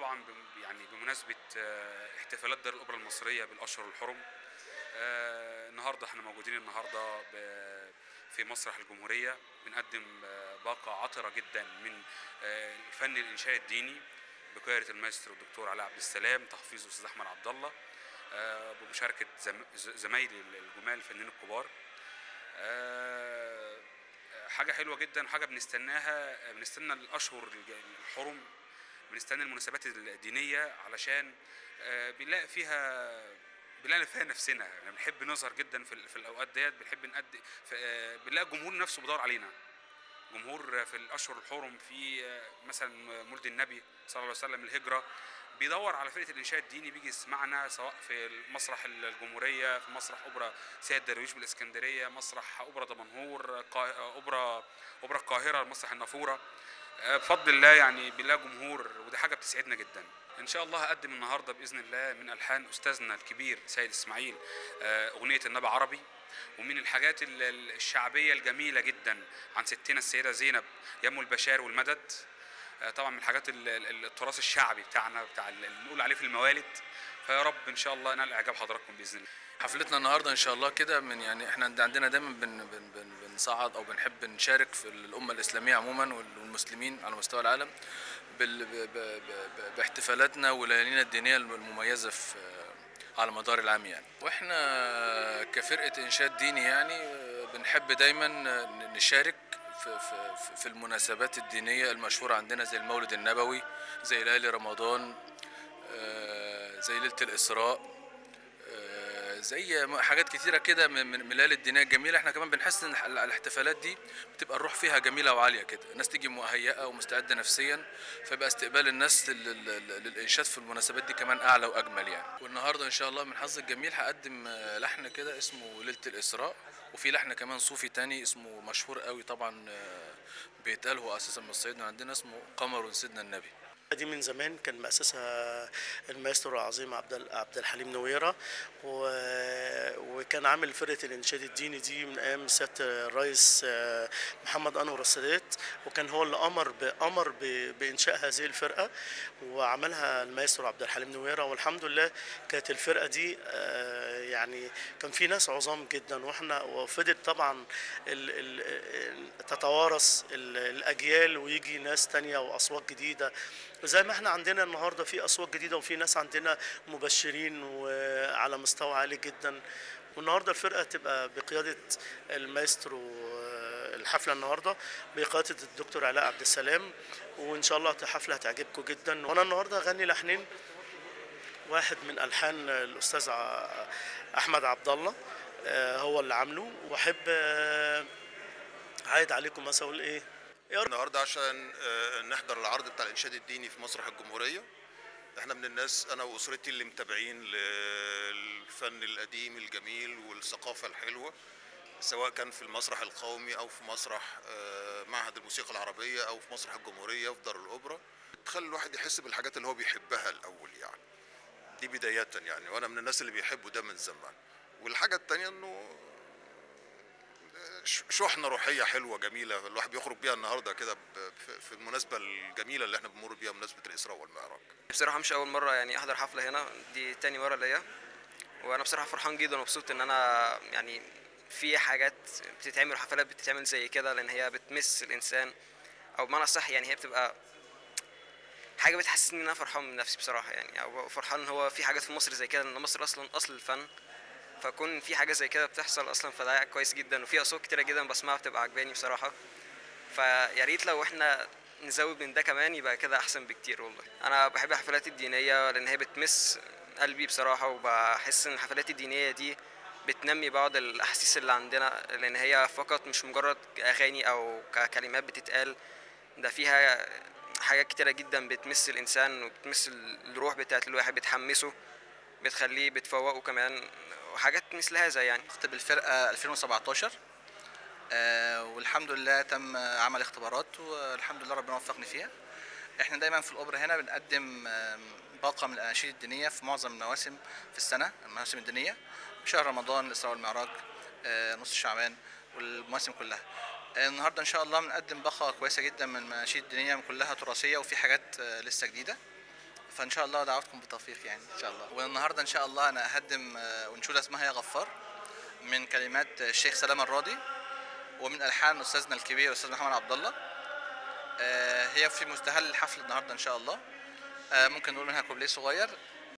طبعا بم- يعني بمناسبة آه، احتفالات دار الأوبرا المصرية بالأشهر الحرم آه، النهاردة احنا موجودين النهاردة ب- في مسرح الجمهورية بنقدم آه، باقة عطرة جدا من آه، الفن الإنشائي الديني بقيادة المايسترو الدكتور علاء عبد السلام تحفيظ الأستاذ أحمد عبد الله آه، بمشاركة زم- ز- زمايلي الجمال الفنانين الكبار آه، حاجة حلوة جدا حاجة بنستناها بنستنى الأشهر الج- الحرم بنستنى المناسبات الدينية علشان آه، بنلاقي فيها بنلاقي فيها نفسنا يعني بنحب نظهر جدا في, ال- في الأوقات ديت بنحب نأدي في- آه، بنلاقي الجمهور نفسه بيدور علينا جمهور في الأشهر الحرم في آه، مثلا مولد النبي صلى الله عليه وسلم الهجرة بيدور على فرقة الإنشاء الديني بيجي يسمعنا سواء في مسرح الجمهورية في مسرح أوبرا سيد درويش بالإسكندرية مسرح أوبرا دمنهور قا- أوبرا أوبرا القاهرة مسرح النافورة آه، بفضل الله يعني بنلاقي جمهور ودي حاجة بتسعدنا جدا ان شاء الله هقدم النهارده باذن الله من الحان استاذنا الكبير سيد اسماعيل آه، اغنيه النبي عربي ومن الحاجات ال- ال- الشعبيه الجميله جدا عن ستنا السيده زينب يم البشار والمدد آه، طبعا من الحاجات ال- ال- التراث الشعبي بتاعنا بتاع ال- اللي بنقول عليه في الموالد فيا رب ان شاء الله نال اعجاب حضراتكم باذن الله حفلتنا النهارده ان شاء الله كده من يعني احنا عند- عندنا دايما بن بن بن بنصعد او بنحب نشارك في الامه الاسلاميه عموما والمسلمين على مستوى العالم بال ب ب ب باحتفالاتنا وليالينا الدينيه المميزه في على مدار العام يعني واحنا كفرقه انشاد ديني يعني بنحب دايما نشارك في, في, في- في المناسبات الدينيه المشهوره عندنا زي المولد النبوي زي ليالي رمضان آه، زي ليله الاسراء آه، زي ما- حاجات كتيرة كده من من من الليالي الدينية الجميلة احنا كمان بنحس ان الح- الاحتفالات دي بتبقى الروح فيها جميلة وعالية كده الناس تيجي مهيئة ومستعدة نفسيا فيبقى استقبال الناس لل- لل- للإنشاد في المناسبات دي كمان أعلى وأجمل يعني والنهاردة إن شاء الله من حظ الجميل هقدم آه، لحن كده اسمه ليلة الإسراء وفي لحن كمان صوفي تاني اسمه مشهور قوي طبعا آه، بيتقال هو أساسا من الصعيد من عندنا اسمه قمر سيدنا النبي دي من زمان كان مؤسسها المايسترو العظيم عبد ال- عبد الحليم نويره و... وكان عامل فرقه الانشاد الديني دي من ايام سياده الرئيس آه، محمد انور السادات وكان هو اللي امر بامر ب... بانشاء هذه الفرقه وعملها المايسترو عبد الحليم نويره والحمد لله كانت الفرقه دي آه، يعني كان في ناس عظام جدا واحنا وفضلت طبعا ال... ال... ال- تتوارث ال... الاجيال ويجي ناس تانية واصوات جديده زي ما احنا عندنا النهارده في اصوات جديده وفي ناس عندنا مبشرين وعلى مستوى عالي جدا والنهارده الفرقه تبقى بقياده المايسترو آه، الحفله النهارده بقياده الدكتور علاء عبد السلام وان شاء الله الحفله هتعجبكم جدا وانا النهارده اغني لحنين واحد من الحان الاستاذ ع- احمد عبد الله آه، هو اللي عامله واحب آه، عايد عليكم مثلا اقول ايه يا رب النهارده عشان آه، نحضر العرض بتاع الانشاد الديني في مسرح الجمهوريه احنا من الناس انا واسرتي اللي متابعين للفن القديم الجميل والثقافه الحلوه سواء كان في المسرح القومي او في مسرح آه، معهد الموسيقى العربيه او في مسرح الجمهوريه في دار الاوبرا تخلي الواحد يحس بالحاجات اللي هو بيحبها الاول يعني دي بدايه يعني وانا من الناس اللي بيحبوا ده من زمان والحاجه التانيه انه ش- شحنه روحيه حلوه جميله الواحد بيخرج بيها النهارده كده ب- في- في المناسبه الجميله اللي احنا بنمر بيها مناسبه الاسراء والمعراج بصراحة مش أول مرة يعني أحضر حفلة هنا دي تاني مرة ليا وأنا بصراحة فرحان جدا ومبسوط إن أنا يعني في حاجات بتتعمل حفلات بتتعمل زي كده لأن هي بتمس الإنسان أو بمعنى صح يعني هي بتبقى حاجة بتحسسني إن أنا فرحان من نفسي بصراحة يعني أو فرحان إن هو في حاجات في مصر زي كده لأن مصر أصلا أصل الفن فكون في حاجة زي كده بتحصل أصلا فده كويس جدا وفي أصوات كتيرة جدا بسمعها بتبقى عجباني بصراحة فيا ريت لو احنا نزود من ده كمان يبقى كده احسن بكتير والله انا بحب الحفلات الدينيه لان هي بتمس قلبي بصراحه وبحس ان الحفلات الدينيه دي بتنمي بعض الاحاسيس اللي عندنا لان هي فقط مش مجرد اغاني او ككلمات بتتقال ده فيها حاجات كتيره جدا بتمس الانسان وبتمس الروح بتاعت الواحد بتحمسه بتخليه بتفوقه كمان وحاجات مثل هذا يعني كنت بالفرقة 2017 آه، والحمد لله تم عمل اختبارات والحمد لله ربنا وفقني فيها احنا دايما في الاوبرا هنا بنقدم آم، باقة من الاناشيد الدينية في معظم المواسم في السنة المواسم الدينية شهر رمضان الاسراء والمعراج آه، نص شعبان والمواسم كلها آه، النهارده ان شاء الله بنقدم باقة كويسة جدا من المناشيد الدينية كلها تراثية وفي حاجات آه، لسه جديدة فان شاء الله دعوتكم بالتوفيق يعني ان شاء الله والنهارده ان شاء الله انا هقدم آه، انشوده اسمها يا غفار من كلمات الشيخ سلام الراضي ومن الحان استاذنا الكبير استاذ محمد عبد الله آه، هي في مستهل الحفل النهارده ان شاء الله آه، ممكن نقول منها كوبليه صغير